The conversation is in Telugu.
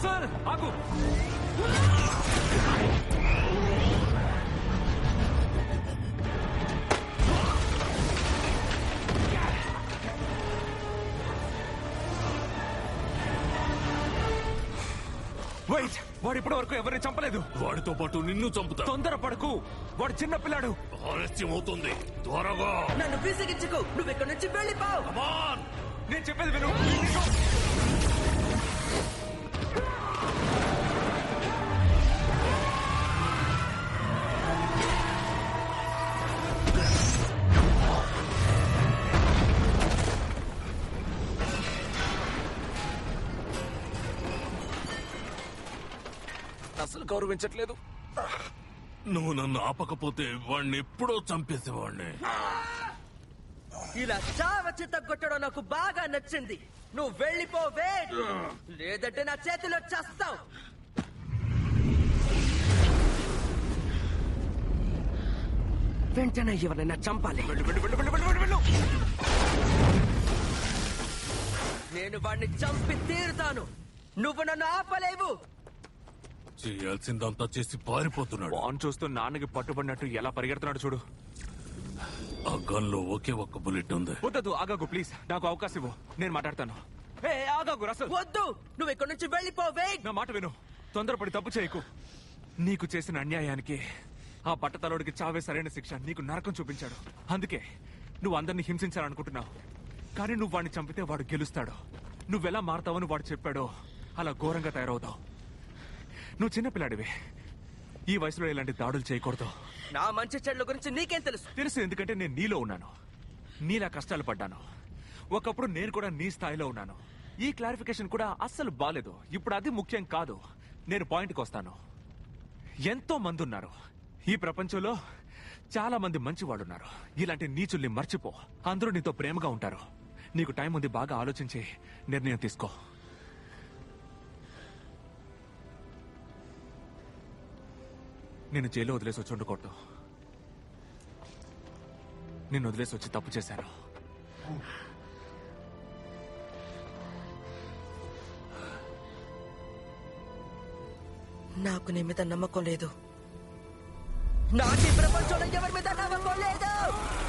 రసల్ ఆగు వెయిట్ వాడు ఇప్పటి వరకు ఎవరిని చంపలేదు వాడితో పాటు నిన్ను చంపుతా తొందర పడకు వాడు చిన్న పిల్లాడు ఆలస్యం అవుతుంది త్వరగా నన్ను విసిగించుకు నువ్వు ఇక్కడ నుంచి వెళ్ళిపోవు కమాన్ నేను చెప్పేది విను అసలు గౌరవించట్లేదు నువ్వు నన్ను ఆపకపోతే వాడిని ఎప్పుడో చంపేసేవాడిని ఇలా చావ చిత్త కొట్టడం నాకు బాగా నచ్చింది నువ్వు వెళ్ళిపోవే లేదంటే నా చేతిలో చేస్తావు వెంటనే ఎవరైనా చంపాలి వెళ్ళు వెళ్ళు వెళ్ళు వెళ్ళు వెళ్ళు వెళ్ళు నేను వాడిని చంపి తీరుతాను నువ్వు నన్ను ఆపలేవు చేయాల్సిందంతా చేసి పారిపోతున్నాడు బాన్ చూస్తూ నాన్నకి పట్టుబడినట్టు ఎలా పరిగెడుతున్నాడు చూడు ఆ గన్ లో ఒకే ఒక్క బుల్లెట్ ఉంది వద్దదు ఆగాగు ప్లీజ్ నాకు అవకాశం ఇవ్వు నేను మాట్లాడతాను ఏ ఆగాగు రసల్ వద్దు నువ్వు ఇక్కడ నుంచి వెళ్ళిపోవే నా మాట విను తొందరపడి తప్పు చేయకు నీకు చేసిన అన్యాయానికి ఆ పట్టతలోడికి చావే సరైన శిక్ష నీకు నరకం చూపించాడు అందుకే నువ్వు అందరినీ హింసించాలనుకుంటున్నావు కానీ నువ్వు వాడిని చంపితే వాడు గెలుస్తాడు నువ్వెలా మారతావని వాడు చెప్పాడో అలా ఘోరంగా తయారవుతావు నువ్వు చిన్నపిల్లాడివి ఈ వయసులో ఇలాంటి దాడులు చేయకూడదు నా మంచి చెడ్ల గురించి నీకేం తెలుసు తెలుసు ఎందుకంటే నేను నీలో ఉన్నాను నీలా కష్టాలు పడ్డాను ఒకప్పుడు నేను కూడా నీ స్థాయిలో ఉన్నాను ఈ క్లారిఫికేషన్ కూడా అస్సలు బాలేదు ఇప్పుడు అది ముఖ్యం కాదు నేను పాయింట్కి వస్తాను ఎంతో మంది ఉన్నారు ఈ ప్రపంచంలో చాలా మంది మంచి ఉన్నారు ఇలాంటి నీచుల్ని మర్చిపో అందరూ నీతో ప్రేమగా ఉంటారు నీకు టైం ఉంది బాగా ఆలోచించి నిర్ణయం తీసుకో నేను జైల్లో వదిలేసి వచ్చి ఉండకూడదు నిన్ను వదిలేసి వచ్చి తప్పు చేశాను నాకు నీ మీద నమ్మకం లేదు నాకు ఈ ప్రపంచంలో ఎవరి మీద నమ్మకం లేదు